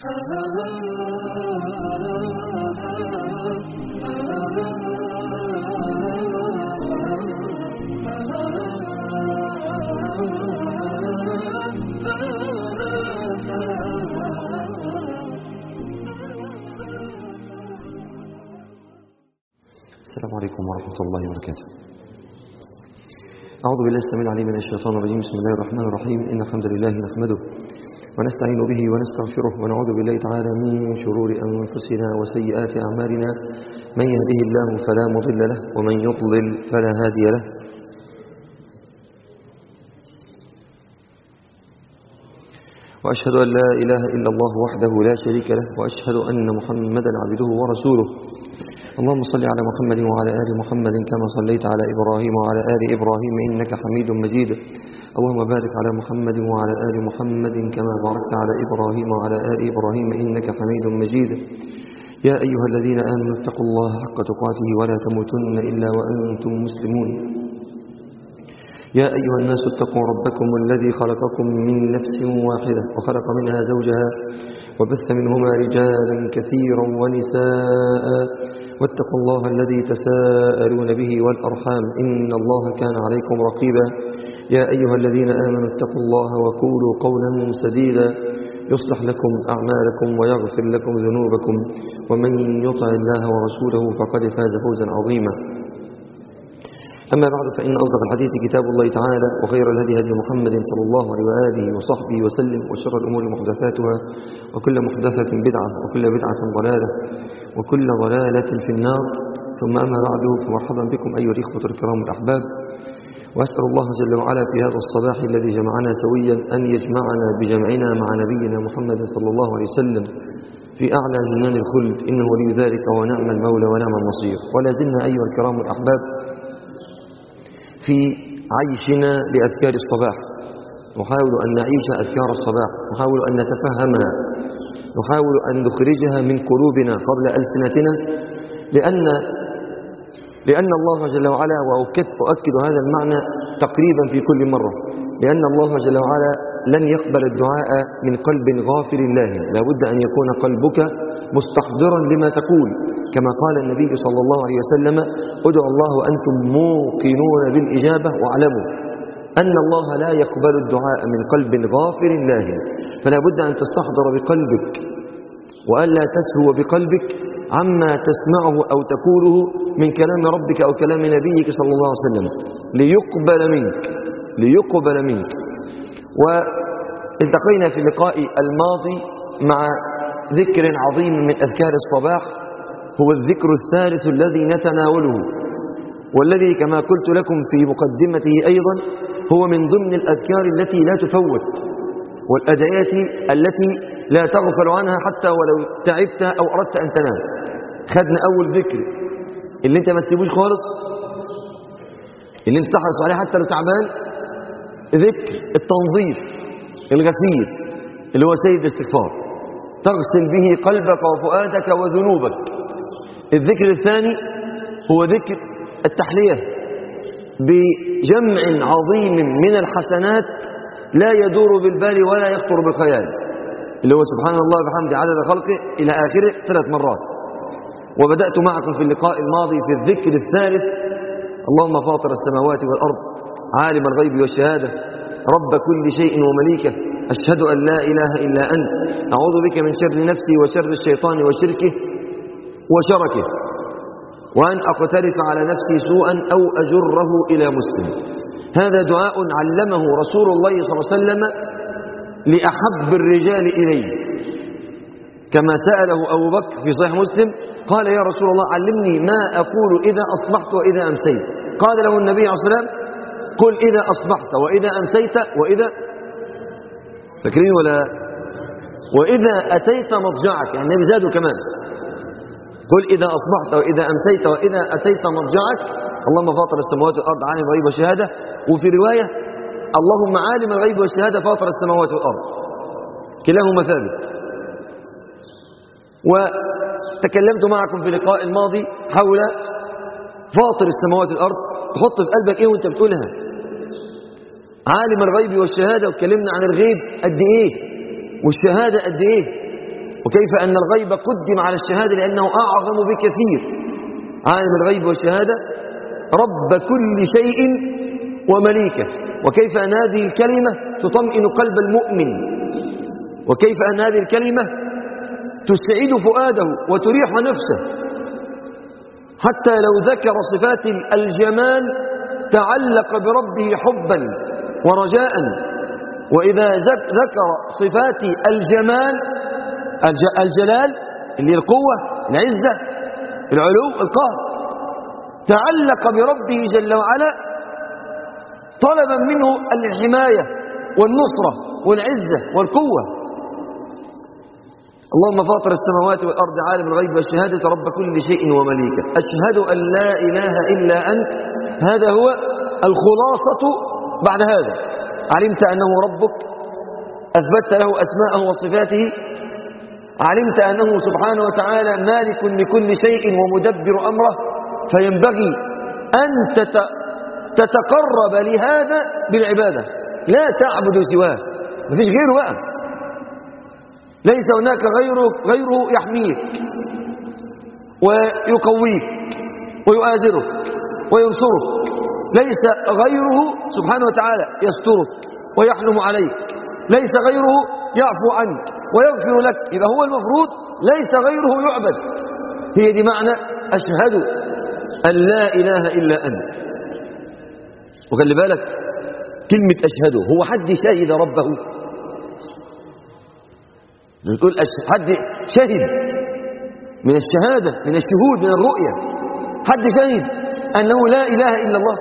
السلام عليكم ورحمة الله وبركاته أعوذ بالله السميع العليم من الشيطان الرجيم بسم الله الرحمن الرحيم إن الحمد لله نحمده ونستعين به ونستغفره ونعوذ بالله تعالى من شرور أنفسنا وسيئات أعمالنا من يهده الله فلا مضل له ومن يضلل فلا هادي له وأشهد أن لا إله إلا الله وحده لا شريك له وأشهد أن محمدا عبده ورسوله اللهم صل على محمد وعلى آل محمد كما صليت على إبراهيم وعلى آل إبراهيم إنك حميد مجيد اللهم بارك على محمد وعلى آل محمد كما باركت على إبراهيم وعلى آل إبراهيم إنك حميد مجيد يا أيها الذين آمنوا اتقوا الله حق تقاته ولا تموتن إلا وأنتم مسلمون يا أيها الناس اتقوا ربكم الذي خلقكم من نفس واحدة وخلق منها زوجها وبث منهما رجالا كثيرا ونساء واتقوا الله الذي تساءلون به والأرحام إن الله كان عليكم رقيبا يا أيها الذين آمنوا اتقوا الله وقولوا قولا سديدا يصلح لكم أعمالكم ويغفر لكم ذنوبكم ومن يطع الله ورسوله فقد فاز فوزا عظيما أما بعد فإن أصدق الحديث كتاب الله تعالى وخير الهدي هدي محمد صلى الله عليه وآله وصحبه وسلم وشر الأمور محدثاتها وكل محدثة بدعة وكل بدعة ضلالة وكل ضلالة في النار ثم أما بعد فمرحبا بكم أيها الإخوة الكرام الأحباب وأسأل الله جل وعلا في هذا الصباح الذي جمعنا سويا أن يجمعنا بجمعنا مع نبينا محمد صلى الله عليه وسلم في أعلى جنان الخلد إنه ولي ذلك ونعم المولى ونعم النصير ولا زلنا أيها الكرام الأحباب في عيشنا لأذكار الصباح نحاول أن نعيش أذكار الصباح نحاول أن نتفهمها نحاول أن نخرجها من قلوبنا قبل ألسنتنا لأن لأن الله جل وعلا وأؤكد هذا المعنى تقريبا في كل مرة لأن الله جل وعلا لن يقبل الدعاء من قلب غافل الله لا بد أن يكون قلبك مستحضرا لما تقول كما قال النبي صلى الله عليه وسلم ادعوا الله وأنتم موقنون بالإجابة واعلموا أن الله لا يقبل الدعاء من قلب غافل الله فلا بد أن تستحضر بقلبك وألا تسهو بقلبك عما تسمعه أو تقوله من كلام ربك أو كلام نبيك صلى الله عليه وسلم ليقبل منك ليقبل منك والتقينا في اللقاء الماضي مع ذكر عظيم من أذكار الصباح هو الذكر الثالث الذي نتناوله والذي كما قلت لكم في مقدمته أيضا هو من ضمن الأذكار التي لا تفوت والأدعية التي لا تغفل عنها حتى ولو تعبت أو أردت أن تنام خدنا أول ذكر اللي انت ما تسيبوش خالص اللي انت تحرص عليه حتى لو تعبان ذكر التنظيف الغسيل اللي هو سيد الاستغفار تغسل به قلبك وفؤادك وذنوبك الذكر الثاني هو ذكر التحلية بجمع عظيم من الحسنات لا يدور بالبال ولا يخطر بالخيال اللي هو سبحان الله بحمده عدد خلقه إلى آخره ثلاث مرات وبدأت معكم في اللقاء الماضي في الذكر الثالث اللهم فاطر السماوات والأرض عالم الغيب والشهادة رب كل شيء ومليكه أشهد أن لا إله إلا أنت أعوذ بك من شر نفسي وشر الشيطان وشركه وشركه وأن أقترف على نفسي سوءا أو أجره إلى مسلم هذا دعاء علمه رسول الله صلى الله عليه وسلم لأحب الرجال إليه كما سأله أبو بكر في صحيح مسلم قال يا رسول الله علمني ما أقول إذا أصبحت وإذا أمسيت قال له النبي عليه الصلاة والسلام قل إذا أصبحت وإذا أمسيت وإذا فاكرين ولا وإذا أتيت مضجعك يعني النبي زاده كمان قل إذا أصبحت وإذا أمسيت وإذا أتيت مضجعك اللهم فاطر السماوات والأرض عالم الغيب والشهادة وفي رواية اللهم عالم الغيب والشهادة فاطر السماوات والأرض كلاهما ثابت وتكلمت معكم في اللقاء الماضي حول فاطر السماوات والأرض تحط في قلبك ايه وانت بتقولها عالم الغيب والشهادة واتكلمنا عن الغيب قد ايه والشهادة قد ايه وكيف أن الغيب قدم على الشهادة لأنه أعظم بكثير عالم الغيب والشهادة رب كل شيء ومليكه وكيف أن هذه الكلمة تطمئن قلب المؤمن وكيف أن هذه الكلمة تسعد فؤاده وتريح نفسه حتى لو ذكر صفات الجمال تعلق بربه حبا ورجاء وإذا ذكر صفات الجمال الجلال اللي هي القوة العزة العلو القهر تعلق بربه جل وعلا طلبا منه الحماية والنصرة والعزة والقوة اللهم فاطر السماوات والأرض عالم الغيب والشهادة رب كل شيء ومليكه أشهد أن لا إله إلا أنت هذا هو الخلاصة بعد هذا علمت أنه ربك أثبتت له أسماءه وصفاته علمت أنه سبحانه وتعالى مالك لكل شيء ومدبر أمره فينبغي أن تتقرب لهذا بالعبادة لا تعبد سواه مفيش غيره بقى ليس هناك غيره, غيره يحميك ويقويك ويؤازرك وينصرك ليس غيره سبحانه وتعالى يسترك ويحلم عليك ليس غيره يعفو عنك ويغفر لك إذا هو المفروض ليس غيره يعبد هي دي معنى أشهد أن لا إله إلا أنت وخلي بالك كلمة أشهده هو حد شهد ربه نقول حد شهد من الشهادة من الشهود من الرؤية حد شهد أنه لا إله إلا الله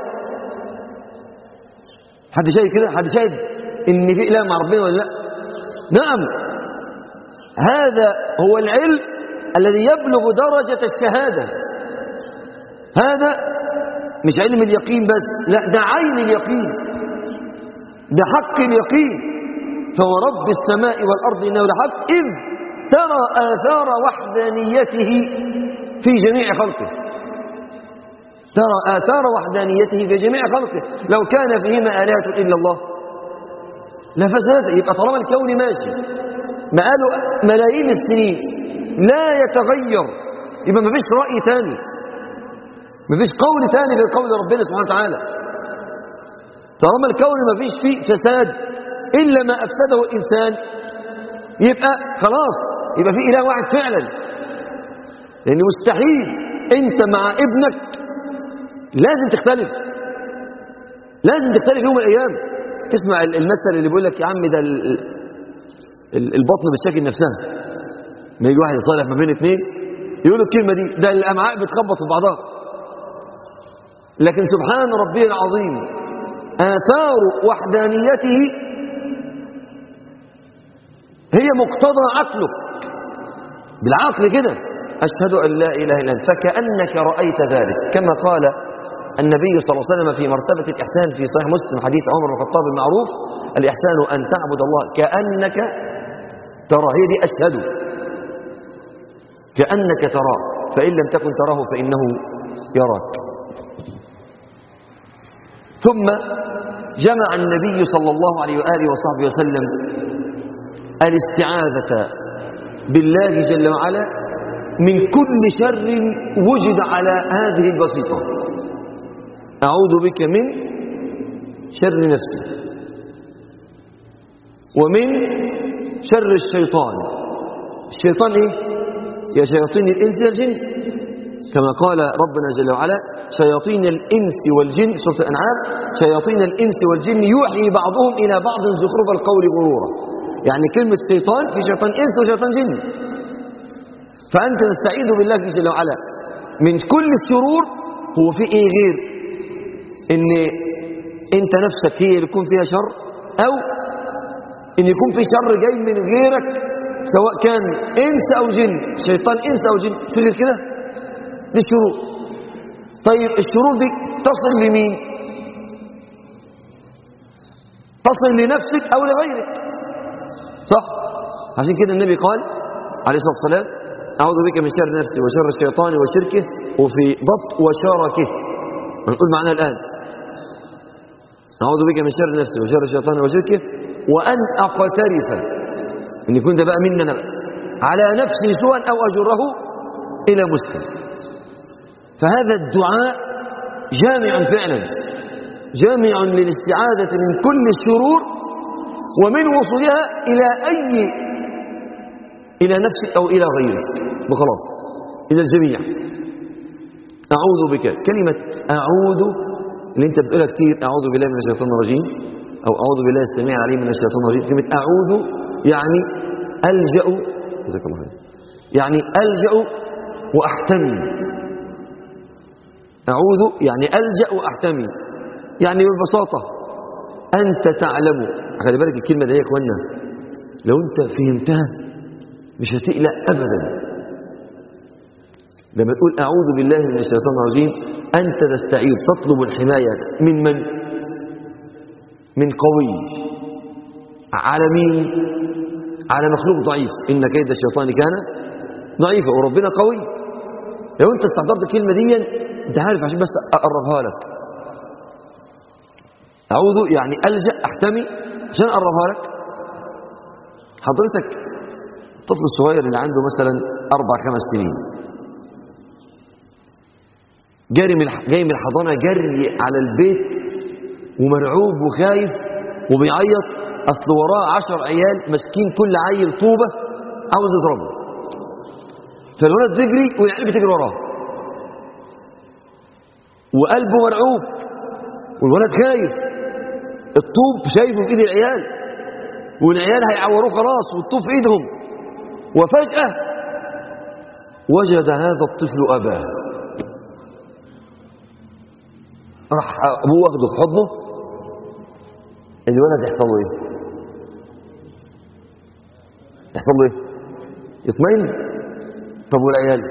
حد شاهد كده حد شاهد ان في اله مع ربنا ولا لا نعم هذا هو العلم الذي يبلغ درجة الشهادة هذا مش علم اليقين بس لا ده عين اليقين ده حق اليقين فهو رب السماء والأرض إنه لحق إذ ترى آثار وحدانيته في جميع خلقه ترى آثار وحدانيته في جميع خلقه لو كان فيهما آلهة إلا الله لفسد يبقى طالما الكون ماشي بقاله ملايين السنين لا يتغير يبقى مفيش رأي تاني مفيش قول تاني غير قول ربنا سبحانه وتعالى طالما الكون مفيش فيه فساد إلا ما أفسده الإنسان يبقى خلاص يبقى في إله واحد فعلا لأن مستحيل أنت مع ابنك لازم تختلف لازم تختلف يوم من الأيام تسمع المثل اللي بيقول لك يا عم ده البطن بتشكل نفسها ما يجي واحد يصالح ما بين اثنين يقولوا الكلمة دي ده الأمعاء بتخبط في بعضها لكن سبحان ربي العظيم آثار وحدانيته هي مقتضى عقلك بالعقل كده أشهد أن لا إله إلا أنت فكأنك رأيت ذلك كما قال النبي صلى الله عليه وسلم في مرتبة الإحسان في صحيح مسلم حديث عمر بن الخطاب المعروف الإحسان أن تعبد الله كأنك ترى هي دي أشهد كأنك تراه فإن لم تكن تراه فإنه يراك ثم جمع النبي صلى الله عليه وآله وصحبه وسلم الاستعاذة بالله جل وعلا من كل شر وجد على هذه البسيطة أعوذ بك من شر نفسي ومن شر الشيطان الشيطان إيه؟ يا شياطين الإنس والجن كما قال ربنا جل وعلا شياطين الإنس والجن سورة الأنعام شياطين الإنس والجن يوحي بعضهم إلى بعض زخرف القول غرورا يعني كلمة شيطان في شيطان إنس وشيطان جن فأنت تستعيذ بالله جل وعلا من كل الشرور هو في إيه غير إن أنت نفسك هي اللي يكون فيها شر أو إن يكون في شر جاي من غيرك سواء كان إنس أو جن شيطان إنس أو جن في غير كده دي الشرور طيب الشرور دي تصل لمين تصل لنفسك أو لغيرك صح عشان كده النبي قال عليه الصلاة والسلام أعوذ بك من شر نفسي وشر الشيطان وشركه وفي ضبط وشاركه هنقول معناه الآن أعوذ بك من شر نفسي وشر الشيطان وشركه وأن أقترف إن يكون ده بقى مننا بقى على نفسي سوءا أو أجره إلى مسلم فهذا الدعاء جامع فعلا جامع للاستعاذة من كل الشرور ومن وصولها إلى أي إلى نفسك أو إلى غيرك وخلاص إلى الجميع أعوذ بك كلمة أعوذ اللي أنت بتقولها كتير أعوذ بالله من الشيطان الرجيم أو أعوذ بالله السميع العليم من الشيطان الرجيم كلمة أعوذ يعني ألجأ جزاك الله خير يعني ألجأ وأحتمي أعوذ يعني ألجأ وأحتمي يعني ببساطة أنت تعلم خلي بالك الكلمة دي يا إخوانا لو أنت فهمتها مش هتقلق أبدا لما تقول أعوذ بالله من الشيطان الرجيم أنت تستعيذ تطلب الحماية من من؟ من قوي على مين؟ على مخلوق ضعيف إن كيد الشيطان كان ضعيفا وربنا قوي لو أنت استحضرت الكلمة دي أنت عارف عشان بس أقربها لك أعوذ يعني ألجأ أحتمي عشان أقربها لك حضرتك الطفل الصغير اللي عنده مثلا أربع خمس سنين جاري من الح- جاي من الحضانة جري على البيت ومرعوب وخايف وبيعيط أصل وراه عشر عيال ماسكين كل عيل طوبة عاوز يضربه فالولد بيجري والعيال بتجري وراه وقلبه مرعوب والولد خايف الطوب شايفه في ايد العيال والعيال هيعوروه خلاص والطوب في ايدهم وفجأة وجد هذا الطفل أباه راح أبوه واخده في حضنه الولد يحصل له إيه؟ يحصل له إيه؟ يطمئن طب والعيال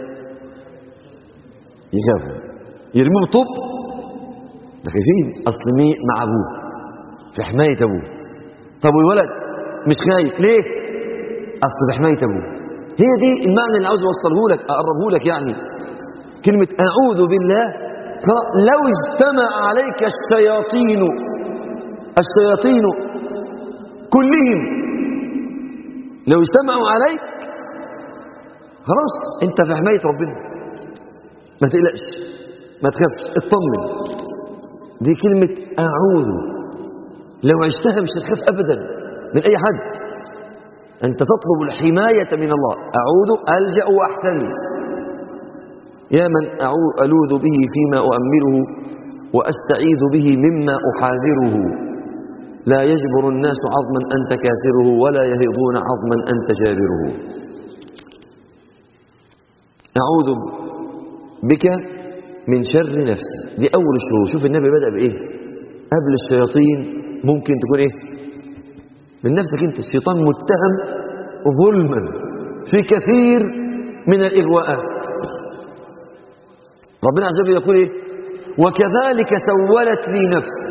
يخافوا يرموه بالطوب ده خايفين أصل مين مع أبوه في حماية أبوه طب والولد مش خايف ليه؟ أصل في حماية أبوه هي دي المعنى اللي عاوز أوصله لك أقربه لك يعني كلمة أعوذ بالله خلاص، لو اجتمع عليك الشياطين الشياطين كلهم لو اجتمعوا عليك خلاص انت في حماية ربنا ما تقلقش ما تخافش اطمن دي كلمة أعوذ لو عشتها مش هتخاف أبدا من أي حد أنت تطلب الحماية من الله أعوذ ألجأ وأحتمي يا من أعو- ألوذ به فيما أؤمله وأستعيذ به مما أحاذره لا يجبر الناس عظما أنت كاسره ولا يهضون عظما أنت جابره أعوذ بك من شر نفسي دي أول الشروط شوف النبي بدأ بإيه قبل الشياطين ممكن تكون إيه من نفسك أنت الشيطان متهم ظلما في كثير من الإغواءات ربنا عز وجل يقول إيه وكذلك سولت لي نفسي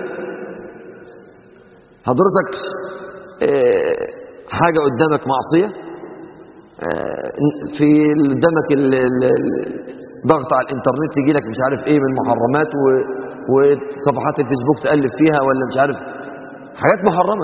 حضرتك آه، حاجة قدامك معصية آه، في قدامك ال- ال- ال- ضغط على الانترنت يجي لك مش عارف ايه من محرمات و- وصفحات الفيسبوك تقلب فيها ولا مش عارف حاجات محرمة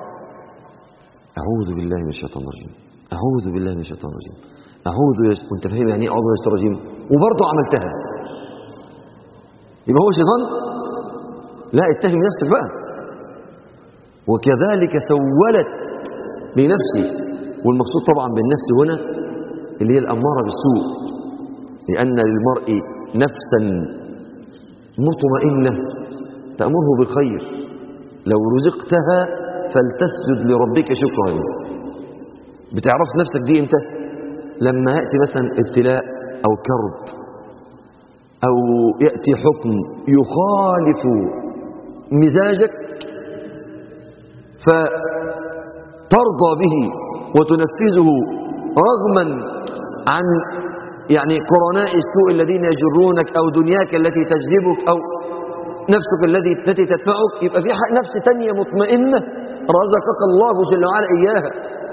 أعوذ بالله من الشيطان الرجيم أعوذ بالله من الشيطان الرجيم أعوذ يا وأنت فاهم يعني إيه أعوذ بالله من الشيطان الرجيم وبرضه عملتها يبقى هو شيطان لا اتهم نفسك بقى وكذلك سولت لنفسي والمقصود طبعا بالنفس هنا اللي هي الأمارة بالسوء لأن للمرء نفسا مطمئنة تأمره بالخير لو رزقتها فلتسجد لربك شكرا بتعرف نفسك دي امتى لما يأتي مثلا ابتلاء أو كرب أو يأتي حكم يخالف مزاجك فترضى به وتنفذه رغما عن يعني قرناء السوء الذين يجرونك أو دنياك التي تجذبك أو نفسك الذي التي تدفعك يبقى في حق نفس تانية مطمئنة رزقك الله جل وعلا إياها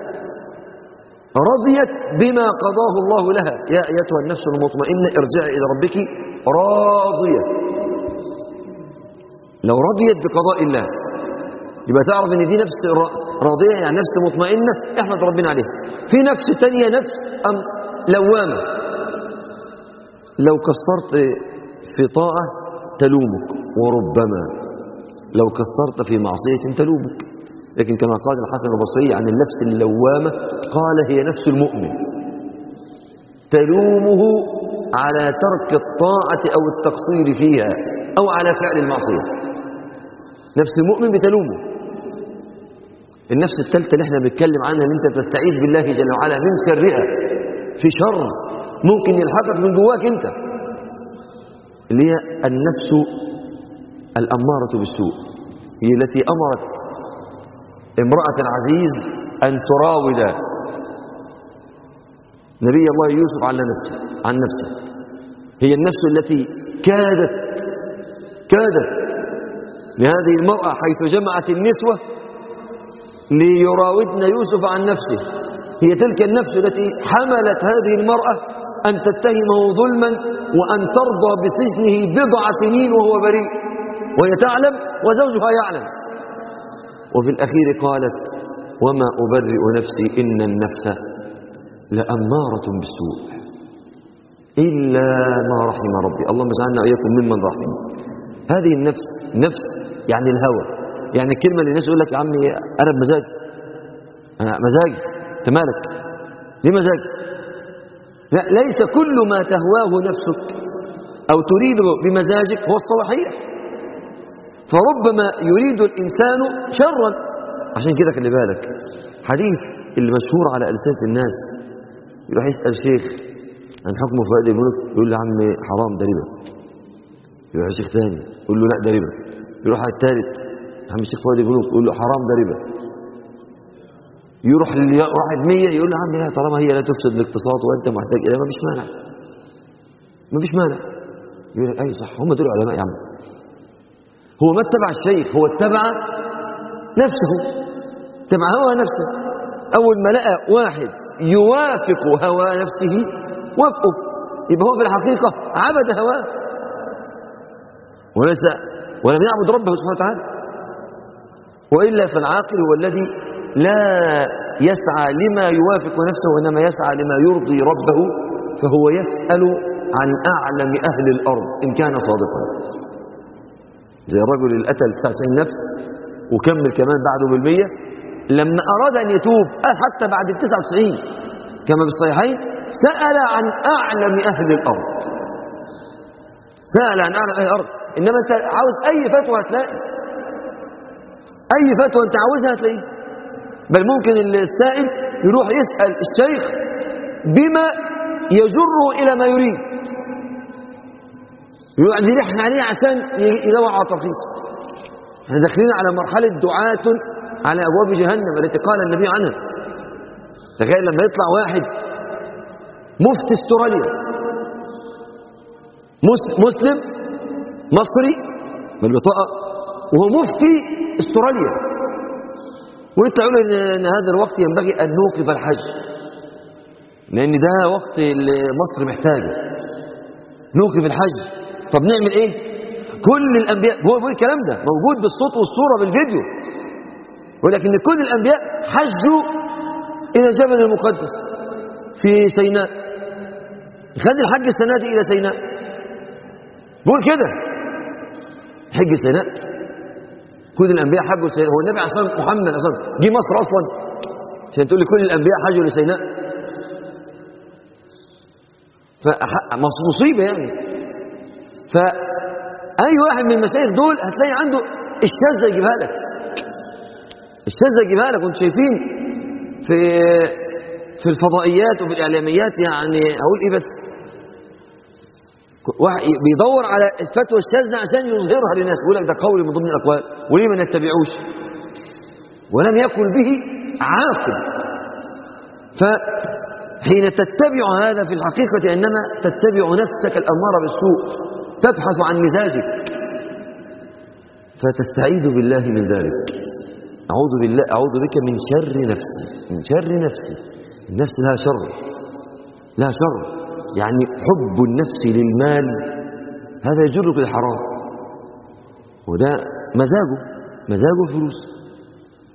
رضيت بما قضاه الله لها يا أيتها النفس المطمئنة ارجعي إلى ربك راضية لو رضيت بقضاء الله يبقى تعرف ان دي نفس را- راضية يعني نفس مطمئنة احمد ربنا عليها في نفس تانية نفس أم لوامة لو قصرت في طاعة تلومك وربما لو قصرت في معصية تلومك لكن كما قال الحسن البصري عن النفس اللوامة قال هي نفس المؤمن تلومه على ترك الطاعة أو التقصير فيها أو على فعل المعصية نفس المؤمن بتلومه النفس الثالثة اللي احنا بنتكلم عنها ان انت تستعيذ بالله جل وعلا من شرها في شر ممكن يلحقك من جواك انت اللي هي النفس الأمارة بالسوء هي التي أمرت امرأة العزيز أن تراود نبي الله يوسف على نفسه عن نفسه هي النفس التي كادت كادت لهذه المرأة حيث جمعت النسوة ليراودن يوسف عن نفسه هي تلك النفس التي حملت هذه المرأة أن تتهمه ظلما وأن ترضى بسجنه بضع سنين وهو بريء وهي تعلم وزوجها يعلم وفي الأخير قالت وما أبرئ نفسي إن النفس لأمارة بالسوء إلا ما رحم ربي اللهم اجعلنا وإياكم ممن رحم هذه النفس نفس يعني الهوى يعني الكلمة اللي الناس يقول لك يا عمي أنا بمزاجي أنا مزاجي أنت مالك ليه مزاجي لا ليس كل ما تهواه نفسك أو تريده بمزاجك هو الصلاحية فربما يريد الإنسان شرا عشان كده خلي بالك حديث اللي مشهور على ألسنة الناس يروح يسأل شيخ عن حكم فوائد الملك يقول له يا عم حرام ده ربا يروح شيخ ثاني يقول له لا ده ربا يروح على الثالث يا عم الشيخ فوائد الملك يقول له حرام ده ربا يروح لواحد 100 يقول له يا عم لا طالما هي لا تفسد الاقتصاد وانت محتاج الى ما فيش مانع ما فيش مانع يقول لك اي صح هم دول علماء يا عم هو ما اتبع الشيخ هو اتبع نفسه اتبع هوى نفسه اول ما لقى واحد يوافق هوى نفسه وافقه يبقى هو في الحقيقه عبد هواه وليس ولم يعبد ربه سبحانه وتعالى والا فالعاقل هو الذي لا يسعى لما يوافق نفسه وإنما يسعى لما يرضي ربه فهو يسأل عن أعلم أهل الأرض إن كان صادقا زي الرجل اللي قتل 99 نفس وكمل كمان بعده بالمية لما أراد أن يتوب قال حتى بعد ال 99 كما في الصحيحين سأل عن أعلم أهل الأرض سأل عن أعلم أهل الأرض إنما أنت عاوز أي فتوى هتلاقي أي فتوى أنت عاوزها هتلاقيه بل ممكن السائل يروح يسأل الشيخ بما يجره إلى ما يريد يقعد يلح عليه عشان يدور على ترخيص احنا داخلين على مرحلة دعاة على أبواب جهنم التي قال النبي عنها تخيل لما يطلع واحد مفتي استراليا مسلم مصري بالبطاقة وهو مفتي استراليا ويطلعوا له ان هذا الوقت ينبغي ان نوقف الحج لان ده وقت اللي مصر محتاجه نوقف الحج طب نعمل ايه كل الانبياء هو بيقول الكلام ده موجود بالصوت والصوره بالفيديو ولكن كل الانبياء حجوا الى الجبل المقدس في سيناء خد الحج السنه دي الى سيناء بيقول كده حج سيناء كل الانبياء حجوا لسيناء هو النبي عليه الصلاه والسلام محمد عليه الصلاه والسلام جه مصر اصلا عشان تقول لي كل الانبياء حجوا لسيناء فمصيبه يعني فاي واحد من المشايخ دول هتلاقي عنده الشاذه يجيبها لك الشاذه يجيبها لك وانتم شايفين في في الفضائيات وفي الاعلاميات يعني اقول ايه بس واحد بيدور على الفتوى الشاذة عشان يظهرها للناس يقول لك ده قول من ضمن الأقوال وليه ما نتبعوش ولم يكن به عاقل فحين تتبع هذا في الحقيقة إنما تتبع نفسك الأمارة بالسوء تبحث عن مزاجك فتستعيذ بالله من ذلك أعوذ بالله أعوذ بك من شر نفسي من شر نفسي النفس لها شر لها شر يعني حب النفس للمال هذا يجرك للحرام وده مزاجه مزاجه الفلوس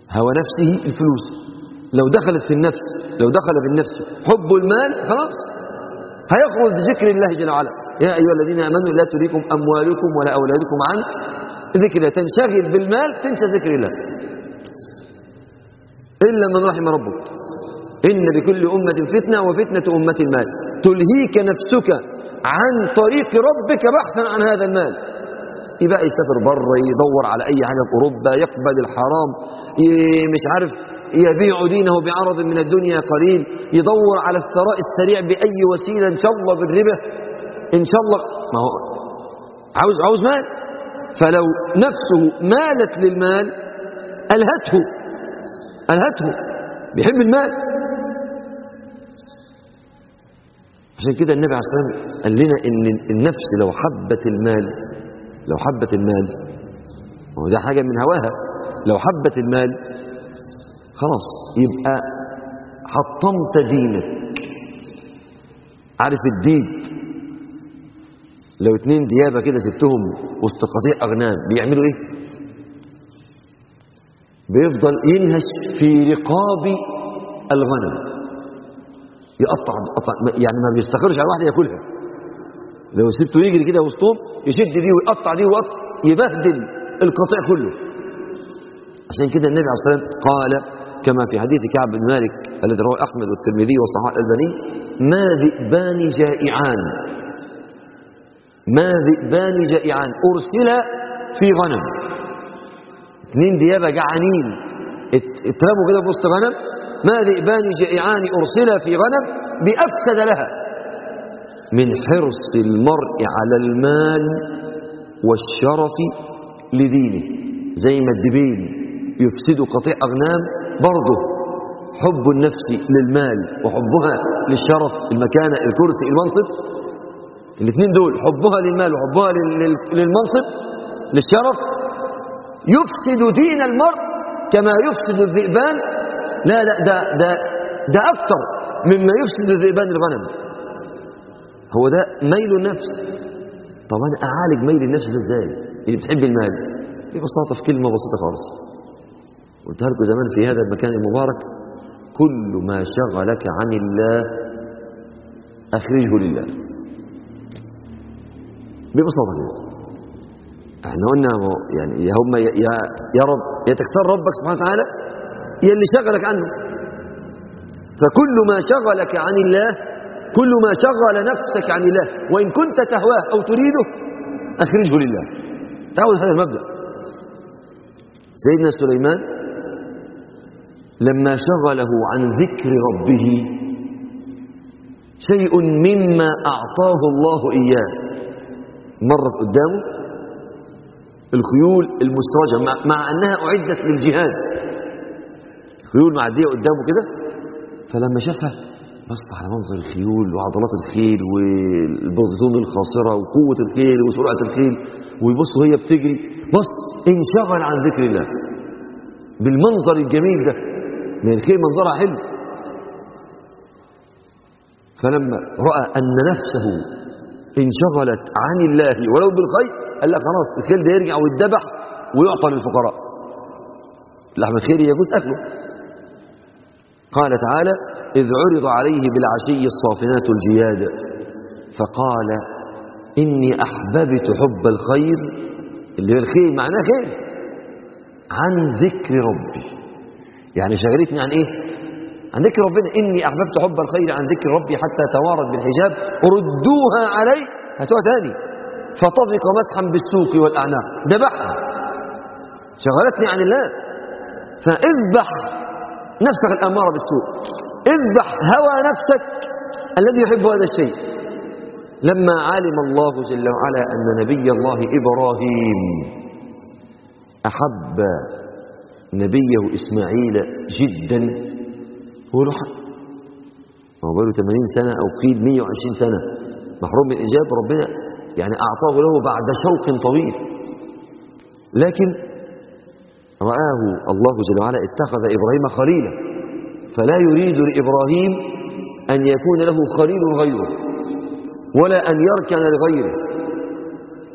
هوى نفسه الفلوس لو دخلت في النفس لو دخل في النفس حب المال خلاص هيخرج ذكر الله جل وعلا يا أيها الذين آمنوا لا تريكم أموالكم ولا أولادكم عن ذكر الله تنشغل بالمال تنسى ذكر الله إلا من رحم ربك إن لكل أمة فتنة وفتنة أمة المال تلهيك نفسك عن طريق ربك بحثا عن هذا المال يبقى يسافر بره يدور على أي حاجة في أوروبا يقبل الحرام ي- مش عارف يبيع دينه بعرض من الدنيا قليل يدور على الثراء السريع بأي وسيلة إن شاء الله بالربا إن شاء الله ما هو عاوز عاوز مال فلو نفسه مالت للمال ألهته ألهته بيحب المال عشان كده النبي عليه الصلاة والسلام قال لنا إن النفس لو حبت المال لو حبت المال وده حاجة من هواها لو حبت المال خلاص يبقى حطمت دينك عارف الديب لو اتنين ديابة كده سبتهم وسط قطيع أغنام بيعملوا ايه بيفضل ينهش في رقاب الغنم يقطع يقطع يعني ما بيستقرش على واحدة ياكلها لو سبته يجري كده وسطهم يشد دي ويقطع دي ويقطع يبهدل القطيع كله عشان كده النبي عليه الصلاة والسلام قال كما في حديث كعب بن مالك الذي رواه أحمد والترمذي والصحاح الألباني ما ذئبان جائعان ما ذئبان جائعان أرسل في غنم اثنين ديابة جعانين ات- اترموا كده في وسط غنم ما ذئبان جائعان أرسل في غنم بأفسد لها من حرص المرء على المال والشرف لدينه زي ما الدبين يفسد قطيع أغنام برضه حب النفس للمال وحبها للشرف المكانة الكرسي المنصب الاثنين دول حبها للمال وحبها لل- لل- للمنصب للشرف يفسد دين المرء كما يفسد الذئبان لا لا ده ده ده أكثر مما يفسد ذئبان الغنم هو ده ميل النفس طب أنا أعالج ميل النفس ده إزاي اللي بتحب المال ببساطة في كلمة بسيطة خالص قلتها لكم زمان في هذا المكان المبارك كل ما شغلك عن الله أخرجه لله ببساطة كده احنا قلنا ما هو يعني يا هم يا, يا, يا رب يا تختار ربك سبحانه وتعالى يا اللي شغلك عنه فكل ما شغلك عن الله كل ما شغل نفسك عن الله وإن كنت تهواه أو تريده أخرجه لله تعود هذا المبدأ سيدنا سليمان لما شغله عن ذكر ربه شيء مما أعطاه الله إياه مرت قدامه الخيول المسرجة مع, مع أنها أعدت للجهاد خيول معدية قدامه كده فلما شافها بص على منظر الخيول وعضلات الخيل والبطون الخاصرة وقوة الخيل وسرعة الخيل ويبص وهي بتجري بص انشغل عن ذكر الله بالمنظر الجميل ده من الخيل منظرها حلو فلما رأى أن نفسه انشغلت عن الله ولو بالخير قال لك خلاص الخيل ده يرجع ويتذبح ويعطى للفقراء لحم الخير يجوز أكله قال تعالى إذ عرض عليه بالعشي الصافنات الجياد فقال إني أحببت حب الخير اللي هو الخير معناه خير عن ذكر ربي يعني شغلتني عن إيه عن ذكر ربنا إني أحببت حب الخير عن ذكر ربي حتى توارد بالحجاب ردوها علي هاتوها تاني فطفق مسحا بالسوق والأعناق ذبحها شغلتني عن الله فاذبح نفسك الأمارة بالسوء اذبح هوى نفسك الذي يحب هذا الشيء لما علم الله جل وعلا أن نبي الله إبراهيم أحب نبيه إسماعيل جدا هو له حق هو بقاله 80 سنة أو قيل 120 سنة محروم من الإجابة ربنا يعني أعطاه له بعد شوق طويل لكن رآه الله جل وعلا اتخذ إبراهيم خليلا فلا يريد لإبراهيم أن يكون له خليل غيره ولا أن يركن لغيره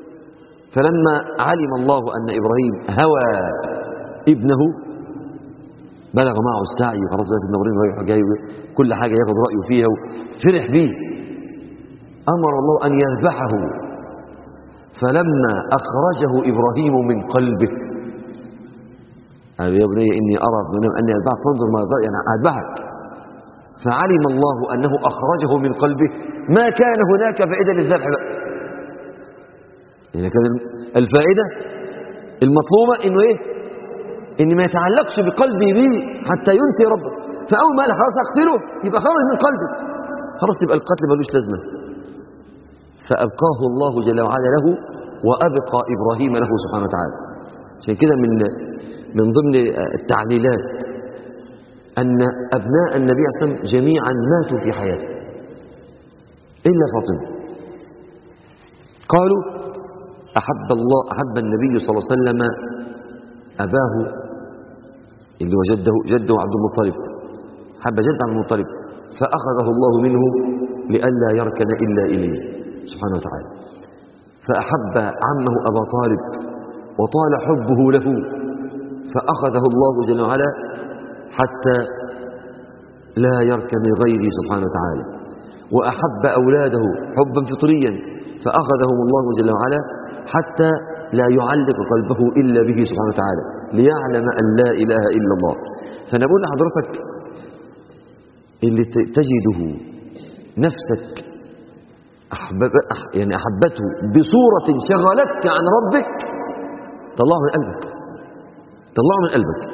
فلما علم الله أن إبراهيم هوى ابنه بلغ معه السعي خلاص بقى سيدنا ابراهيم رايح جاي كل حاجه ياخد رايه فيها فرح بيه امر الله ان يذبحه فلما اخرجه ابراهيم من قلبه قال يا بني اني ارى من اني اذبحك فانظر ما يعني اذبحك فعلم الله انه اخرجه من قلبه ما كان هناك فائده للذبح بقى يعني كان الفائده المطلوبه انه ايه ان ما يتعلقش بقلبي به حتى ينسي ربه فاول ما قال خلاص اقتله يبقى خرج من قلبي خلاص يبقى القتل ملوش لازمه فابقاه الله جل وعلا له وابقى ابراهيم له سبحانه وتعالى عشان كده من من ضمن التعليلات ان ابناء النبي صلى الله عليه وسلم جميعا ماتوا في حياته الا فاطمه قالوا احب الله احب النبي صلى الله عليه وسلم اباه اللي هو جده جده عبد المطلب حب جد عبد المطلب فأخذه الله منه لئلا يركن إلا إليه سبحانه وتعالى فأحب عمه أبا طالب وطال حبه له فأخذه الله جل وعلا حتى لا يركن لغيره سبحانه وتعالى وأحب أولاده حبا فطريا فأخذهم الله جل وعلا حتى لا يعلق قلبه إلا به سبحانه وتعالى ليعلم أن لا إله إلا الله فأنا بقول لحضرتك اللي تجده نفسك أحبب يعني أحبته بصورة شغلتك عن ربك طلعه من قلبك طلعه من قلبك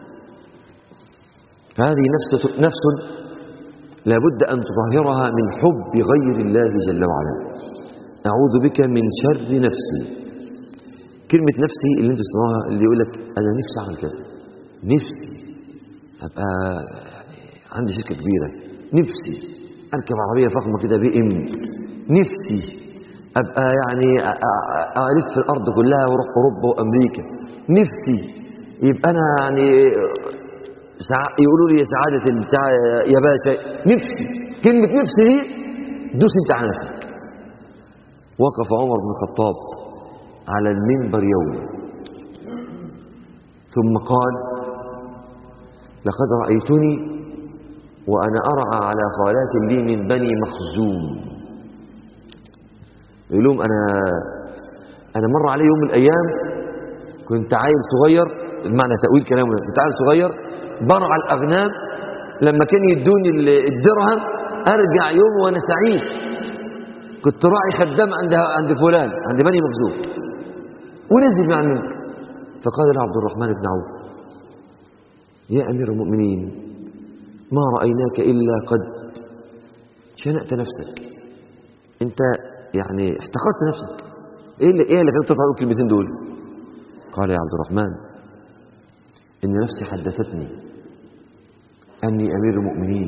فهذه نفس نفس لابد أن تطهرها من حب غير الله جل وعلا أعوذ بك من شر نفسي كلمة نفسي اللي انت تسمعها اللي يقول لك أنا نفسي أعمل كذا نفسي أبقى يعني عندي شركة كبيرة نفسي أركب عربية فخمة كده بي إم نفسي أبقى يعني ألف الأرض كلها وأروح أوروبا وأمريكا نفسي يبقى أنا يعني سع... يقولوا لي سعادة البتاع يا باشا نفسي كلمة نفسي دي دوس انت على نفسك وقف عمر بن الخطاب على المنبر يوما ثم قال لقد رأيتني وأنا أرعى على خالات لي من بني مخزوم يقول لهم أنا أنا مر علي يوم من الأيام كنت عيل صغير المعنى تأويل كلامه كنت عيل صغير برعى الأغنام لما كان يدوني الدرهم أرجع يوم وأنا سعيد كنت راعي خدام عند عند فلان عند بني مخزوم ونزل مع المنبر فقال له عبد الرحمن بن عوف يا أمير المؤمنين ما رأيناك إلا قد شنأت نفسك أنت يعني احتقرت نفسك إيه اللي, إيه اللي خليك تطلع الكلمتين دول قال يا عبد الرحمن إن نفسي حدثتني أني أمير المؤمنين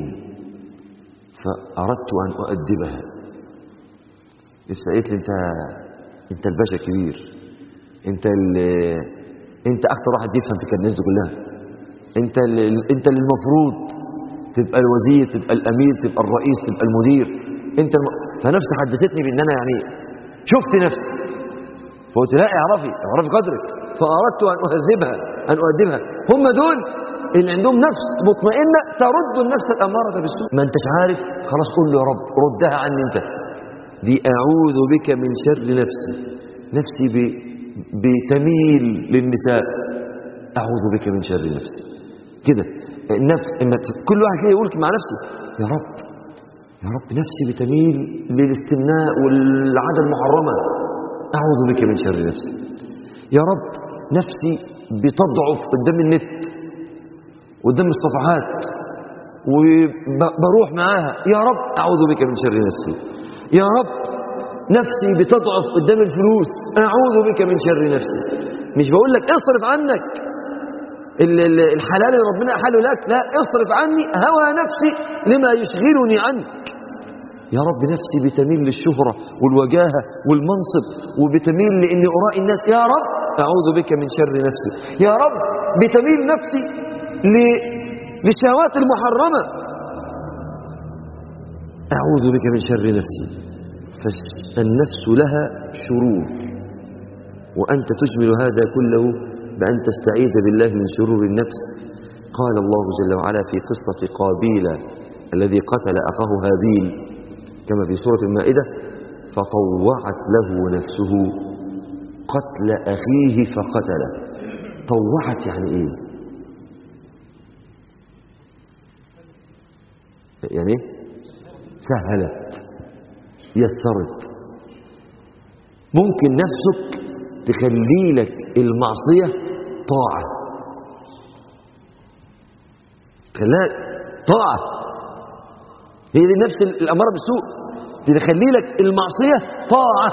فأردت أن أؤدبها لسه قالت لي أنت أنت الباشا الكبير أنت أنت أكثر واحد يفهم في الناس دي كلها أنت اللي أنت اللي المفروض تبقى الوزير تبقى الأمير تبقى الرئيس تبقى المدير أنت الم... فنفسي حدثتني بأن أنا يعني شفت نفسي فقلت لا اعرفي اعرفي قدرك فأردت أن أهذبها أن أؤدبها هم دول اللي عندهم نفس مطمئنة ترد النفس الأمارة بالسوء ما أنتش عارف خلاص قول له يا رب ردها عني أنت دي أعوذ بك من شر نفسي نفسي ب... بتميل للنساء أعوذ بك من شر نفسي كده النفس إما كل واحد كده يقول مع نفسه يا رب يا رب نفسي بتميل للاستمناء والعادة المحرمة أعوذ بك من شر نفسي يا رب نفسي بتضعف قدام النت قدام الصفحات وبروح معاها يا رب أعوذ بك من شر نفسي يا رب نفسي بتضعف قدام الفلوس أعوذ بك من شر نفسي مش بقول لك اصرف عنك الحلال اللي ربنا أحله لك لا اصرف عني هوى نفسي لما يشغلني عنك يا رب نفسي بتميل للشهرة والوجاهة والمنصب وبتميل لأني أرائي الناس يا رب أعوذ بك من شر نفسي يا رب بتميل نفسي ل... للشهوات المحرمة أعوذ بك من شر نفسي فالنفس لها شرور وأنت تجمل هذا كله بأن تستعيذ بالله من شرور النفس قال الله جل وعلا في قصة قابيل الذي قتل أخاه هابيل كما في سورة المائدة فطوعت له نفسه قتل أخيه فقتله طوعت يعني إيه يعني إيه؟ سهلت يسرت ممكن نفسك تخلي لك المعصية طاعة خلاها طاعة هي دي نفس الأمارة بالسوء تخلي لك المعصية طاعة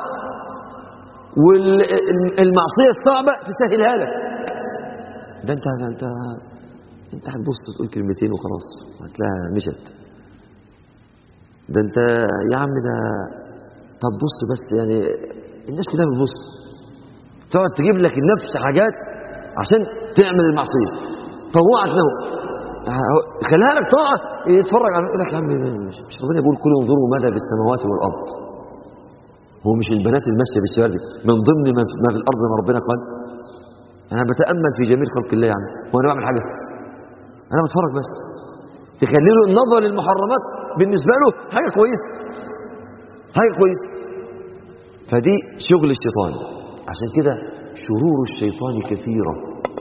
والمعصية الصعبة تسهلها لك ده انت انت انت هتبص تقول كلمتين وخلاص هتلاقيها مشت ده انت يا عم ده طب بص بس يعني الناس كلها بتبص تقعد تجيب لك النفس حاجات عشان تعمل المعصيه طوعت له خليها لك طاعه يتفرج على يقول لك يا عم مش, مش ربنا بيقول كلوا انظروا ماذا في السماوات والارض هو مش البنات الماشيه بالشوارع دي من ضمن ما في, ما في الارض زي ما ربنا قال انا بتامل في جميل خلق الله يعني هو انا بعمل حاجه انا بتفرج بس تخلي له النظر للمحرمات بالنسبه له حاجه كويسه حاجه كويسه فدي شغل الشيطان عشان كده شرور الشيطان كثيره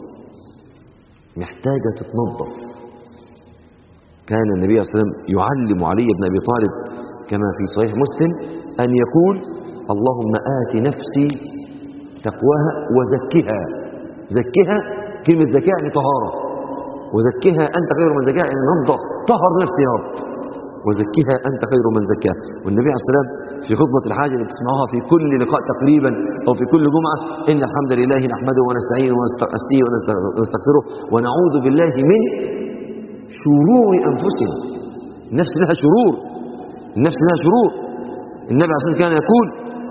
محتاجه تتنظف كان النبي صلى الله عليه وسلم يعلم علي بن ابي طالب كما في صحيح مسلم ان يقول اللهم ات نفسي تقواها وزكها زكها كلمه زكاها يعني طهاره وزكها انت خير من زكاها يعني نظف طهر نفسي يا رب وزكها أنت خير من زكاها والنبي عليه السلام في خطبة الحاجة اللي بتسمعوها في كل لقاء تقريبا أو في كل جمعة إن الحمد لله نحمده ونستعينه ونستغفره ونستغفره ونعوذ بالله من شرور أنفسنا النفس لها شرور النفس لها شرور النبي عليه الصلاة كان يقول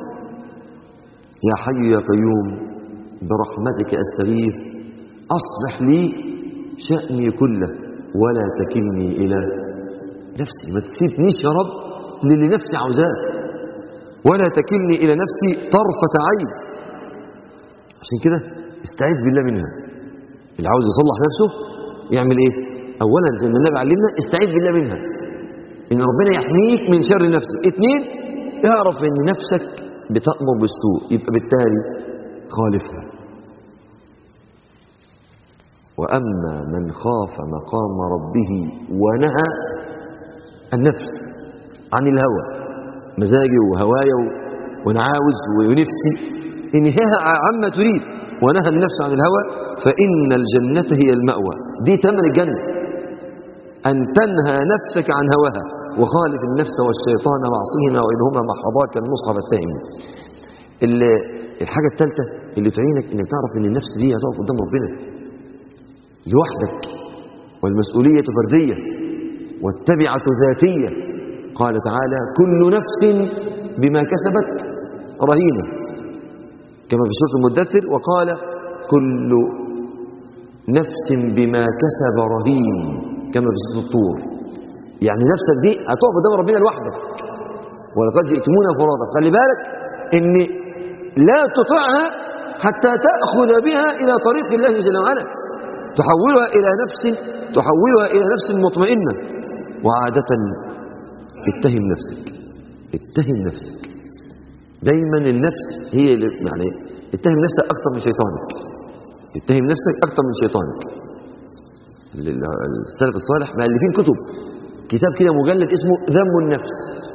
يا حي يا قيوم برحمتك أستغيث أصلح لي شأني كله ولا تكلني إلى نفسي ما تسيبنيش يا رب للي نفسي عاوزاه ولا تكلني إلى نفسي طرفة عين عشان كده استعيذ بالله منها اللي عاوز يصلح نفسه يعمل ايه اولا زي ما النبي علمنا استعيذ بالله منها ان ربنا يحميك من شر نفسك اثنين اعرف ان نفسك بتأمر بالسوء يبقى بالتالي خالفها وأما من خاف مقام ربه ونهى النفس عن الهوى مزاجي وهوايا وانا عاوز ونفسي انهاها عما تريد ونهى النفس عن الهوى فإن الجنة هي المأوى دي تمن الجنة أن تنهى نفسك عن هواها وخالف النفس والشيطان معصيهما وإنهما محضاك المصحف التائم الحاجة الثالثة اللي تعينك انك تعرف ان النفس دي هتقف قدام ربنا لوحدك والمسؤولية فردية والتبعة ذاتية قال تعالى كل نفس بما كسبت رهينة كما في سورة المدثر وقال كل نفس بما كسب رهين كما في سورة الطور يعني نفسك دي هتقف قدام ربنا لوحدك ولقد جئتمونا فرادا خلي بالك ان لا تطعها حتى تأخذ بها إلى طريق الله جل وعلا تحولها إلى نفس تحولها إلى نفس مطمئنة وعادة اتهم نفسك اتهم نفسك دايما النفس هي اللي يعني اتهم نفسك أكثر من شيطانك اتهم نفسك أكثر من شيطانك السلف الصالح مؤلفين كتب كتاب كده مجلد اسمه ذم النفس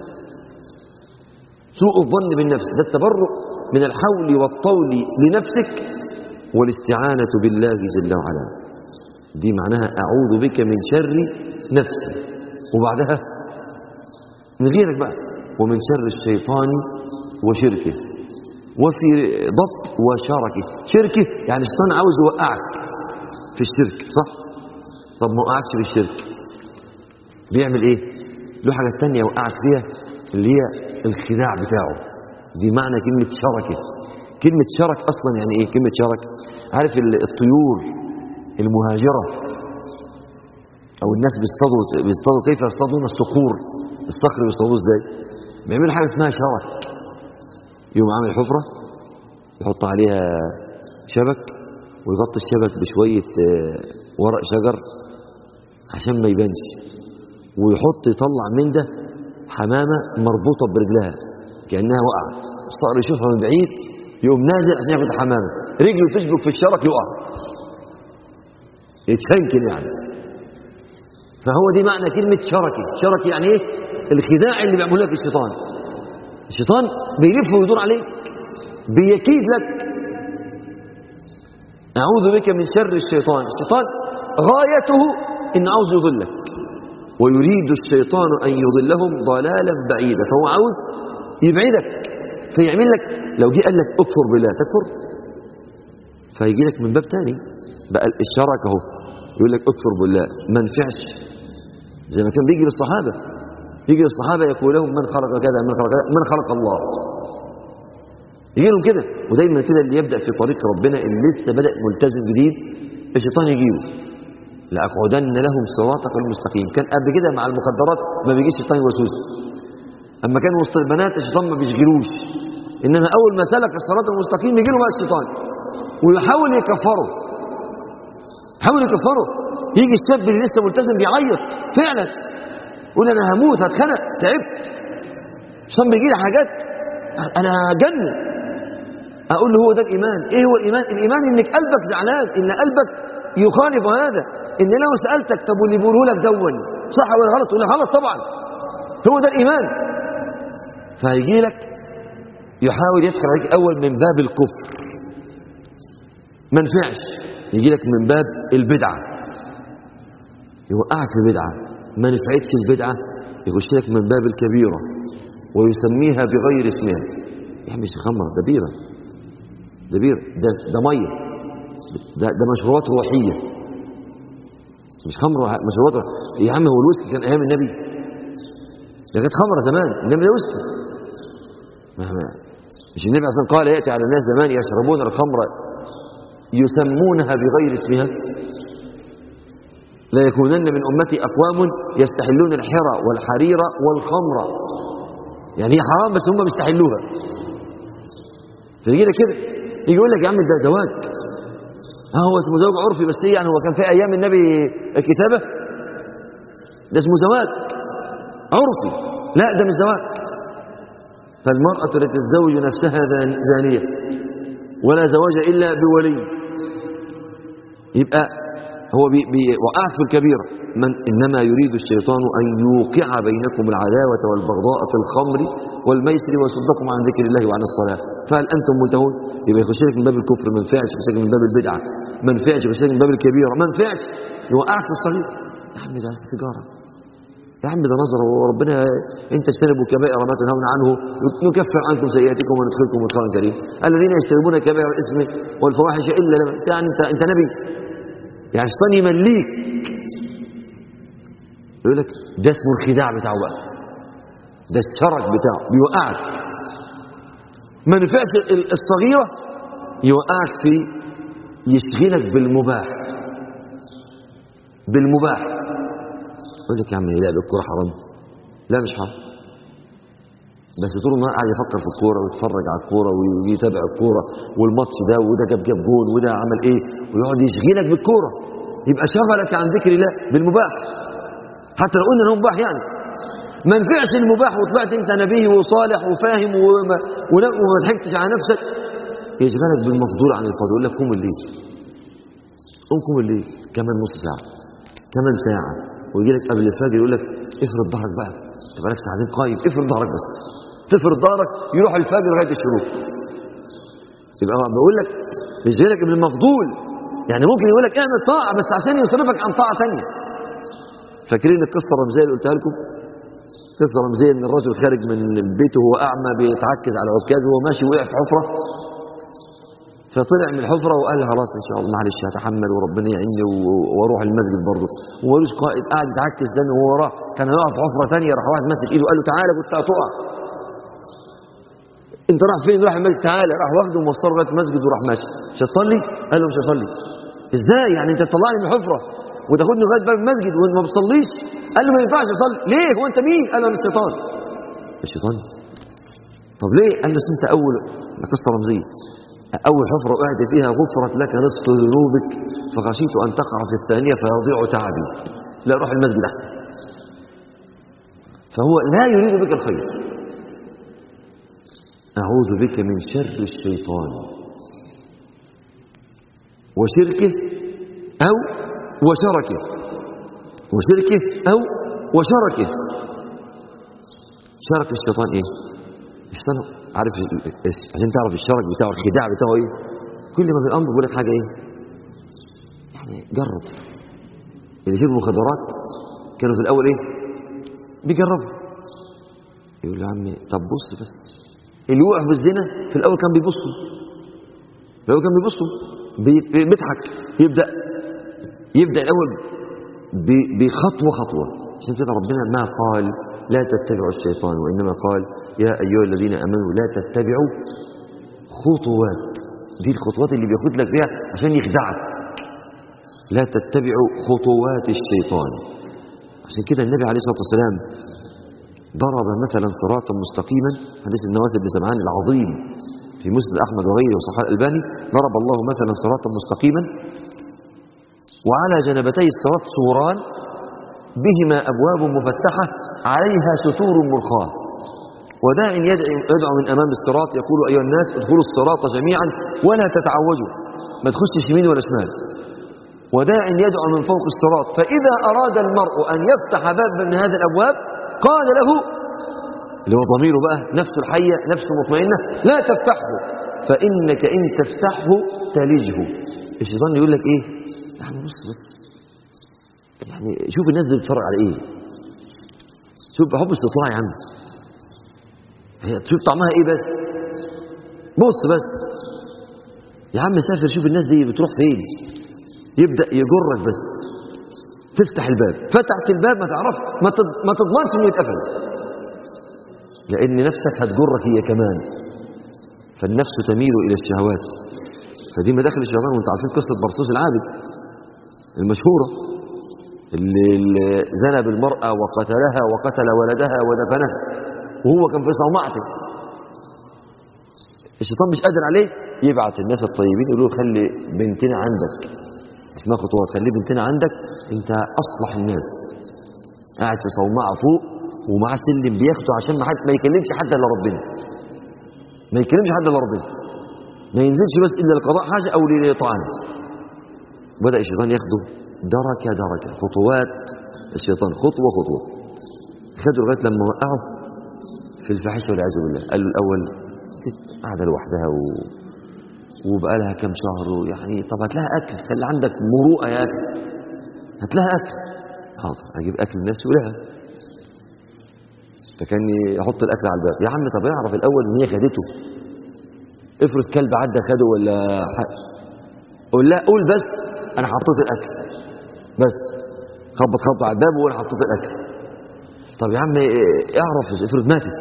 سوء الظن بالنفس ده التبرؤ من الحول والطول لنفسك والاستعانة بالله جل وعلا دي معناها أعوذ بك من شر نفسي وبعدها من غيرك بقى ومن شر الشيطان وشركه وفي ضبط وشركه شركه يعني الشيطان عاوز يوقعك في الشرك صح طب ما وقعكش في الشرك بيعمل ايه له حاجة تانية يوقعك فيها اللي هي الخداع بتاعه دي معنى كلمة شركه كلمة شرك أصلا يعني إيه كلمة شرك عارف الطيور المهاجرة أو الناس بيصطادوا بيصطادوا كيف يصطادون الصقور الصقر بيصطادوه إزاي بيعملوا حاجة اسمها شرك يقوم عامل حفرة يحط عليها شبك ويغطي الشبك بشوية ورق شجر عشان ما يبانش ويحط يطلع من ده حمامة مربوطة برجلها كأنها وقعت الصقر يشوفها من بعيد يقوم نازل عشان ياخد الحمامة رجله تشبك في الشرك يقع يتشنكل يعني فهو دي معنى كلمة شركي شركي يعني ايه الخداع اللي بيعمله لك الشيطان الشيطان بيلف ويدور عليك بيكيد لك أعوذ بك من شر الشيطان الشيطان غايته إن عاوز يضلك ويريد الشيطان أن يضلهم ضلالا بعيدا فهو عاوز يبعدك فيعمل لك لو جه قال لك اكفر بالله تكفر فيجي لك من باب تاني بقى الشرك اهو يقول لك اكفر بالله ما نفعش زي ما كان بيجي للصحابة يجي للصحابة يقول لهم من خلق كذا من خلق كذا من خلق الله يجي لهم كده ودايما كده اللي يبدأ في طريق ربنا اللي لسه بدأ ملتزم جديد الشيطان يجيله لأقعدن لهم صراطك المستقيم كان قبل كده مع المخدرات ما بيجيش الشيطان يوسوس أما كان وسط البنات الشيطان ما بيشغلوش إنما أول ما سلك الصراط المستقيم يجي له بقى الشيطان ويحاول يكفره يحاول يكفره يجي الشاب اللي لسه ملتزم بيعيط فعلا يقول أنا هموت هتخنق تعبت الشيطان بيجي لي حاجات أنا جنن أقول له هو ده الإيمان إيه هو الإيمان الإيمان إنك قلبك زعلان إن قلبك يخالف هذا إن لو سألتك طب واللي بيقولوا لك دون صح ولا غلط تقول لي غلط طبعا هو ده الإيمان فهيجي لك يحاول يدخل عليك أول من باب الكفر ما نفعش يجي لك من باب البدعة يوقعك في بدعة ما نفعتش البدعة يخش لك من باب الكبيرة ويسميها بغير اسمها يا مش خمر ده بيرة ده بيرة ده, ده مية ده, ده مشروبات روحية مش خمر مشروبات يا عم هو الويسكي كان أيام النبي ده كانت خمرة زمان النبي ده ويسكي مهما مش النبي اصلا قال ياتي على الناس زمان يشربون الخمر يسمونها بغير اسمها لا يكونن من امتي اقوام يستحلون الحرى والحرير والخمر يعني هي حرام بس هم بيستحلوها فيجي لك كده يجي يقول لك يا عم ده زواج اه هو اسمه زواج عرفي بس ايه يعني هو كان في ايام النبي الكتابه ده اسمه زواج عرفي لا ده مش زواج فالمرأة التي تتزوج نفسها زانية ولا زواج إلا بولي يبقى هو وقعت في الكبيرة من إنما يريد الشيطان أن يوقع بينكم العداوة والبغضاء في الخمر والميسر ويصدكم عن ذكر الله وعن الصلاة فهل أنتم منتهون يبقى يخش لك من باب الكفر ما ينفعش يخش لك من باب البدعة ما ينفعش يخش لك من باب الكبيرة ما ينفعش يوقعك في الصغير يا عم ده سيجارة يا عم ده نظر وربنا ان تجتنبوا كبائر ما تنهون عنه نكفر عنكم سيئاتكم وندخلكم مدخلا كريم الذين يجتنبون كبائر الاثم والفواحش الا لما يعني انت انت نبي يعني الشيطان يمليك يقول لك ده اسمه الخداع بتاعه بقى ده الشرك بتاعه بيوقعك ما نفعش الصغيره يوقعك في يشغلك بالمباح بالمباح يقول لك يا عم لعب الكوره حرام لا مش حرام بس طول النهار قاعد يفكر في الكوره ويتفرج على الكوره ويتابع الكوره والماتش ده وده جاب جاب جول وده عمل ايه ويقعد يشغلك بالكوره يبقى شغلك عن ذكر الله بالمباح حتى لو قلنا انه مباح يعني ما نفعش المباح وطلعت انت نبي وصالح وفاهم وما, وما ضحكتش على نفسك يشغلك بالمفضول عن الفضل يقول لك قوم الليل قوم قوم الليل كمان نص ساعه كمان ساعه ويجي لك قبل الفجر يقول لك افرض ظهرك بقى تبقى لك ساعتين قايم افرض ظهرك بس تفرض ظهرك يروح الفجر لغايه الشروق يبقى بقول لك مش جاي لك بالمفضول يعني ممكن يقول لك اعمل طاعه بس عشان يصرفك عن طاعه ثانيه فاكرين القصه الرمزيه اللي قلتها لكم قصه رمزيه ان الرجل خارج من البيت وهو اعمى بيتعكز على عكاز وهو ماشي وقع في حفره فطلع من الحفرة وقال خلاص إن شاء الله معلش هتحمل وربنا يعيني واروح المسجد برضه ومالوش قائد قاعد يتعكس ده وهو وراه كان هيقع في حفرة ثانية راح واحد ماسك ايده قال له تعالى كنت هتقع انت راح فين راح المسجد تعالى راح واخده وموصله لغايه المسجد وراح ماشي مش هتصلي قال له مش هصلي ازاي يعني انت تطلعني من الحفره وتاخدني لغايه باب المسجد وانت ما بتصليش قال له ما ينفعش اصلي ليه هو انت مين قال له انا الشيطان الشيطان طب ليه قال له انت اول قصه رمزيه أول حفرة وقعت فيها غفرت لك نصف ذنوبك فخشيت أن تقع في الثانية فيضيع تعبي لا روح المسجد أحسن فهو لا يريد بك الخير أعوذ بك من شر الشيطان وشركه أو وشركه وشركه أو وشركه شرك الشيطان إيه؟ الشيطان عارف عشان تعرف الشرك بتاعه الخداع بتاعه إيه؟ كل ما في الأمر بيقول لك حاجة إيه؟ يعني جرب اللي شربوا مخدرات كانوا في الأول إيه؟ بيجربوا يقول له يا عمي طب بص بس اللي وقع في الزنا في الأول كان بيبصوا في الأول كان بيبصوا بي- بيضحك يبدأ يبدأ الأول ب- بخطوة خطوة عشان كده ربنا ما قال لا تتبعوا الشيطان وإنما قال يا أيها الذين آمنوا لا تتبعوا خطوات دي الخطوات اللي بياخد لك فيها عشان يخدعك لا تتبعوا خطوات الشيطان عشان كده النبي عليه الصلاة والسلام ضرب مثلا صراطا مستقيما حديث النواس بن سمعان العظيم في مسند أحمد وغيره وصحاح الألباني ضرب الله مثلا صراطا مستقيما وعلى جنبتي الصراط سوران بهما أبواب مفتحة عليها ستور مرخاة وداع يدعو, يدعو من أمام الصراط يقول أيها الناس ادخلوا الصراط جميعا ولا تتعوجوا ما تخشش يمين ولا شمال وداع يدعو من فوق الصراط فإذا أراد المرء أن يفتح باب من هذه الأبواب قال له اللي هو ضميره بقى نفسه الحية نفسه مطمئنة لا تفتحه فإنك إن تفتحه تلجه الشيطان يقول لك إيه يعني بص بس يعني شوف الناس دي بتتفرج على إيه شوف بحب استطلاع يا عم هي تشوف طعمها إيه بس بص بس يا عم سافر شوف الناس دي بتروح فين يبدأ يجرك بس تفتح الباب فتحت الباب ما تعرف ما تض- ما تضمنش انه يتقفل لان نفسك هتجرك هي كمان فالنفس تميل الى الشهوات فدي مداخل الشيطان وانتم عارفين قصه برسوس العابد المشهوره اللي, اللي زنى بالمراه وقتلها وقتل ولدها ودفنها وهو كان في صومعته الشيطان مش قادر عليه يبعت الناس الطيبين يقولوا له خلي بنتنا عندك اسمها خطوات خلي بنتنا عندك انت اصلح الناس قاعد في صومعه فوق ومعاه سلم بياخده عشان ما حد ما يكلمش حد الا ربنا ما يكلمش حد الا ربنا ما ينزلش بس الا لقضاء حاجه او لطعام بدا الشيطان ياخده دركه دركه خطوات الشيطان خطوه خطوه خده لغايه لما وقعه في الفاحشه والعياذ بالله قال له الاول ست قاعده لوحدها و... وبقى لها كام شهر يعني طب هات لها اكل خلي عندك مروءه يا اكل هات لها اكل حاضر اجيب اكل الناس ولها فكان يحط الاكل على الباب يا عم طب اعرف الاول ان هي خدته افرض كلب عدى خده ولا حق. قول لا قول بس انا حطيت الاكل بس خبط خبط على الباب وانا حطيت الاكل طب يا عم إيه، اعرف افرض ماتت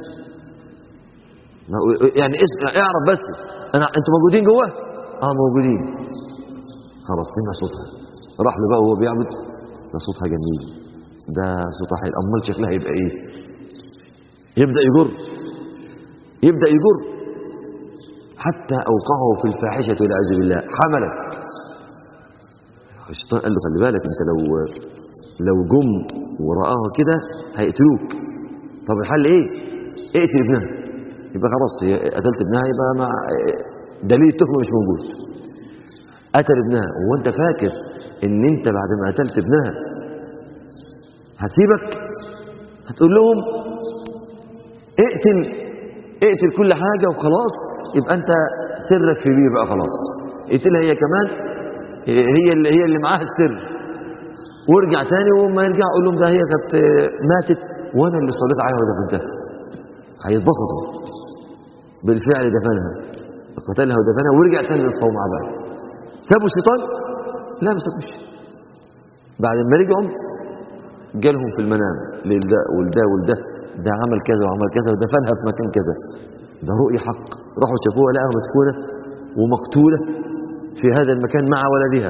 ما هو- يعني اسمع اعرف بس انا انتوا موجودين جوه اه موجودين خلاص سمع صوتها راح له بقى وهو بيعبد ده صوتها جميل ده صوتها حلو امال شكلها يبقى ايه يبدا يجر يبدا يجر حتى اوقعه في الفاحشه والعياذ بالله حملت الشيطان قال له خلي بالك انت لو لو جم ورآها كده هيقتلوك طب الحل ايه اقتل ابنها يبقى خلاص هي قتلت ابنها يبقى مع دليل التهمه مش موجود قتل ابنها هو انت فاكر ان انت بعد ما قتلت ابنها هتسيبك هتقول لهم اقتل اقتل كل حاجة وخلاص يبقى انت سرك في بيه بقى خلاص اقتلها هي كمان هي اللي هي اللي معاها السر وارجع تاني وما يرجع اقول لهم ده هي كانت ماتت وانا اللي صليت عليها ودفنتها هيتبسطوا بالفعل دفنها قتلها ودفنها ورجع تاني للصومعة بقى سابوا الشيطان لا ما سابوش بعد ما رجعوا جالهم في المنام للده والده والده ده عمل كذا وعمل كذا ودفنها في مكان كذا ده رؤية حق راحوا شافوها لقاها مسكونة ومقتولة في هذا المكان مع ولدها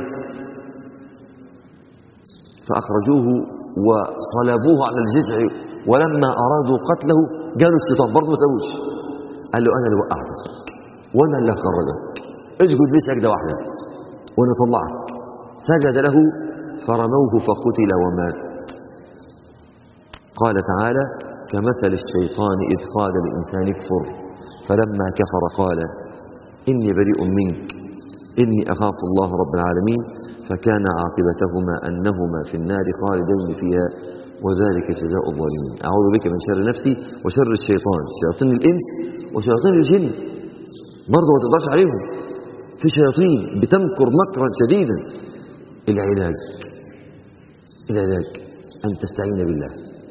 فأخرجوه وصلبوه على الجذع ولما أرادوا قتله جاله الشيطان برضه ما سووش قال له أنا اللي وقعتك وانا اللي هخرجك اسجد لي سجده واحده وانا اطلعك سجد له فرموه فقتل ومات قال تعالى كمثل الشيطان إذ قال للإنسان اكفر فلما كفر قال إني بريء منك إني أخاف الله رب العالمين فكان عاقبتهما أنهما في النار خالدين فيها وذلك جزاء الظالمين أعوذ بك من شر نفسي وشر الشيطان شياطين الإنس وشياطين الجن برضه ما تقدرش عليهم في شياطين بتمكر مكرا شديدا العلاج العلاج أن تستعين بالله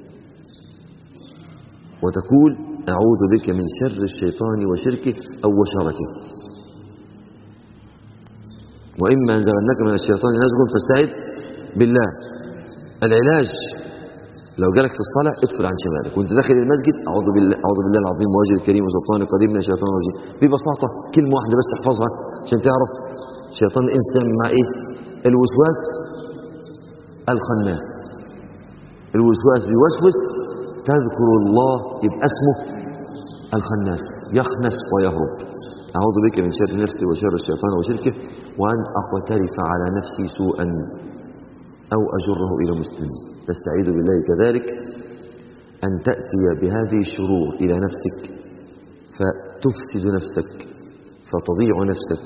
وتقول أعوذ بك من شر الشيطان وشركه أو وشركه وإما أنزغنك من الشيطان نزغ فاستعذ بالله العلاج لو جالك في الصلاة ادخل عن شمالك وانت داخل المسجد أعوذ بالله, أعوذ بالله العظيم ووجه الكريم وسلطان القديم من الشيطان الرجيم ببساطة كلمة واحدة بس تحفظها عشان تعرف شيطان الإنس ده مع إيه الوسواس الخناس الوسواس بيوسوس تذكر الله يبقى اسمه الخناس يخنس ويهرب أعوذ بك من شر نفسي وشر الشيطان وشركه وأن أقترف على نفسي سوءا أو أجره إلى مسلم تستعيذ بالله كذلك أن تأتي بهذه الشرور إلى نفسك فتفسد نفسك فتضيع نفسك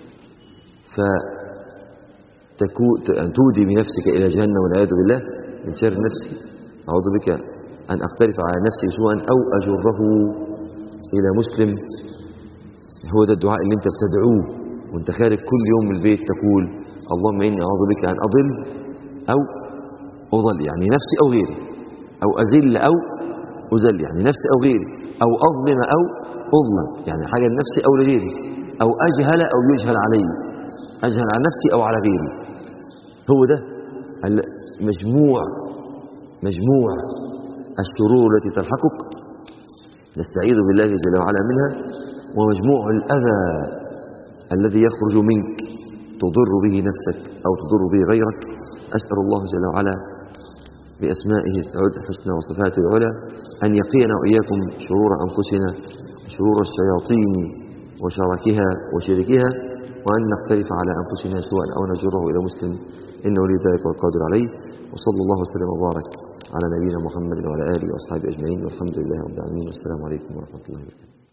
فتكون تودي بنفسك إلى جهنم والعياذ بالله من شر نفسي أعوذ بك أن أقترف على نفسي سوءا أو أجره إلى مسلم هو ده الدعاء اللي انت بتدعوه وانت خارج كل يوم من البيت تقول اللهم إني أعوذ بك أن أضل أو أضل يعني نفسي أو غيري أو أذل أو أذل يعني نفسي أو غيري أو أظلم أو أظلم يعني حاجة لنفسي أو لغيري أو أجهل أو يجهل علي أجهل على نفسي أو على غيري هو ده مجموع مجموع الشرور التي تلحقك نستعيذ بالله جل وعلا منها ومجموع الأذى الذي يخرج منك تضر به نفسك أو تضر به غيرك أسأل الله جل وعلا بأسمائه الحسنى وصفاته العلى أن يقينا وإياكم شرور أنفسنا شرور الشياطين وشركها وشركها وأن نقترف على أنفسنا سوءا أو نجره إلى مسلم إنه لي ذلك والقادر عليه وصلى الله وسلم وبارك على نبينا محمد وعلى آله وأصحابه أجمعين والحمد لله رب العالمين والسلام عليكم ورحمة الله وبركاته